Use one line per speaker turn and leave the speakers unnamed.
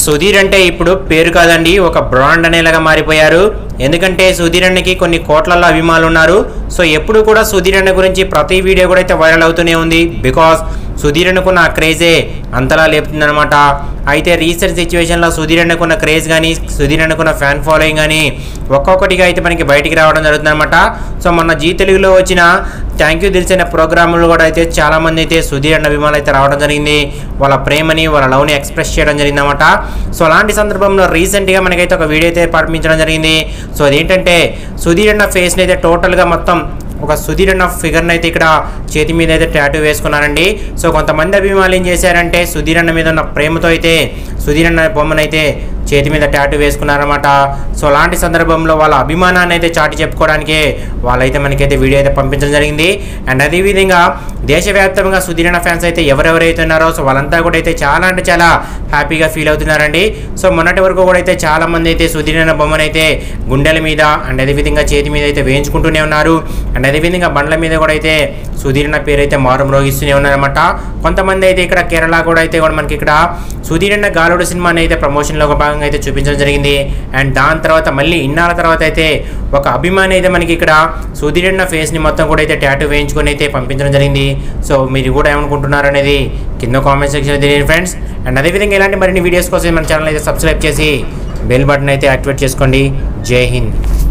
సుధీర్ అంటే ఇప్పుడు పేరు కాదండి ఒక బ్రాండ్ అనేలాగా మారిపోయారు ఎందుకంటే సుధీర్ అన్నకి కొన్ని కోట్లలో అభిమానులు ఉన్నారు సో ఎప్పుడు కూడా సుధీర్ అన్న గురించి ప్రతి వీడియో కూడా అయితే వైరల్ అవుతూనే ఉంది బికాస్ సుధీర్ అన్నకున్న ఆ క్రేజే అంతలా లేపుతుందనమాట అయితే రీసెంట్ సిచ్యువేషన్లో సుధీర్ అన్నకున్న క్రేజ్ కానీ సుధీర్ అన్నకున్న ఫ్యాన్ ఫాలోయింగ్ కానీ ఒక్కొక్కటిగా అయితే మనకి బయటికి రావడం జరుగుతుందన్నమాట సో మొన్న జీ తెలుగులో వచ్చిన థ్యాంక్ యూ తెలిసిన ప్రోగ్రాములు కూడా అయితే చాలామంది అయితే సుధీర్ అన్న అభిమానులు అయితే రావడం జరిగింది వాళ్ళ ప్రేమని వాళ్ళ లవ్ని ఎక్స్ప్రెస్ చేయడం జరిగిందన్నమాట సో అలాంటి సందర్భంలో రీసెంట్గా మనకైతే ఒక వీడియో అయితే పంపించడం జరిగింది సో అదేంటంటే సుధీర్ అన్న ఫేస్ని అయితే టోటల్గా మొత్తం ఒక సుధీర్ అన్న ఫిగర్ని అయితే ఇక్కడ చేతి మీద అయితే టాటూ వేసుకున్నారండి సో కొంతమంది అభిమానులు ఏం చేశారంటే సుధీర్ అన్న మీద ఉన్న ప్రేమతో అయితే సుధీర్ అన్న బొమ్మనైతే చేతి మీద టాటూ వేసుకున్నారన్నమాట సో అలాంటి సందర్భంలో వాళ్ళ అభిమానాన్ని అయితే చాటి చెప్పుకోవడానికే వాళ్ళైతే మనకైతే వీడియో అయితే పంపించడం జరిగింది అండ్ అదేవిధంగా దేశవ్యాప్తంగా సుధీర్ అన్న ఫ్యాన్స్ అయితే ఎవరెవరైతే ఉన్నారో సో వాళ్ళంతా కూడా అయితే చాలా అంటే చాలా హ్యాపీగా ఫీల్ అవుతున్నారండి సో మొన్నటి వరకు కూడా అయితే చాలా మంది అయితే సుధీర్ అన్న బొమ్మను అయితే గుండెల మీద అండ్ అదేవిధంగా చేతి మీద అయితే వేయించుకుంటూనే ఉన్నారు అండ్ అదేవిధంగా బండ్ల మీద కూడా అయితే సుధీర్ అన్న పేరు అయితే మారు మ్రోగిస్తూనే ఉన్నారన్నమాట కొంతమంది అయితే ఇక్కడ కేరళ కూడా అయితే కూడా మనకి ఇక్కడ సుధీర్ అన్న గాలుడు సినిమాని అయితే ప్రమోషన్లో ఒక భాగంగా అయితే చూపించడం జరిగింది అండ్ దాని తర్వాత మళ్ళీ ఇన్నాళ్ళ తర్వాత అయితే ఒక అభిమాని అయితే మనకి ఇక్కడ సుధీర్ అన్న ఫేస్ని మొత్తం కూడా అయితే టాటూ వేయించుకొని అయితే పంపించడం జరిగింది సో మీరు కూడా ఏమనుకుంటున్నారు అనేది కింద కామెంట్ సెక్షన్ తెలియదు ఫ్రెండ్స్ అండ్ అదేవిధంగా ఇలాంటి మరిన్ని వీడియోస్ కోసం మన ఛానల్ అయితే సబ్స్క్రైబ్ చేసి బెల్ బటన్ అయితే యాక్టివేట్ చేసుకోండి జై హింద్